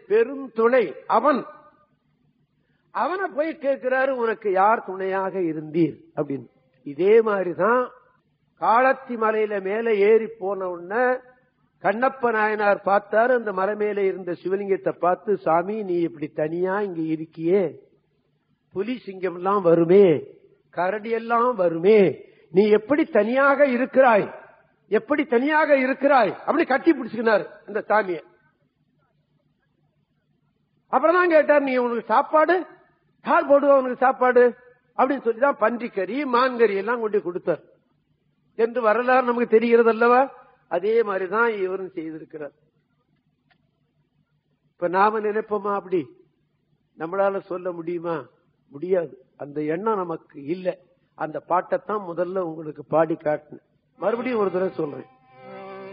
பெரும் துணை அவன் அவனை போய் கேட்கிறாரு உனக்கு யார் துணையாக இருந்தீர் அப்படின்னு இதே மாதிரிதான் காளத்தி மலையில மேல ஏறி போன உடனே கண்ணப்ப நாயனார் பார்த்தாரு அந்த மலை மேல இருந்த சிவலிங்கத்தை பார்த்து சாமி நீ இப்படி தனியா இங்க இருக்கியே புலி சிங்கம் எல்லாம் வருமே கரடி எல்லாம் வருமே நீ எப்படி தனியாக இருக்கிறாய் எப்படி தனியாக இருக்கிறாய் அப்படி கட்டி பிடிச்சுக்கினாரு அந்த சாமியை அப்புறம் தான் கேட்டார் நீ உனக்கு சாப்பாடு யார் போடுவா உனக்கு சாப்பாடு அப்படின்னு சொல்லி தான் பன்றிக்கறி மான்கறி எல்லாம் கொண்டு கொடுத்தார் என்று வரலாறு நமக்கு தெரிகிறது அல்லவா அதே மாதிரிதான் இவரும் செய்திருக்கிறார் இப்ப நாம நினைப்போமா அப்படி நம்மளால சொல்ல முடியுமா முடியாது அந்த எண்ணம் நமக்கு இல்ல அந்த பாட்டைத்தான் முதல்ல உங்களுக்கு பாடி காட்டினேன் மறுபடியும் ஒரு தடவை சொல்றேன்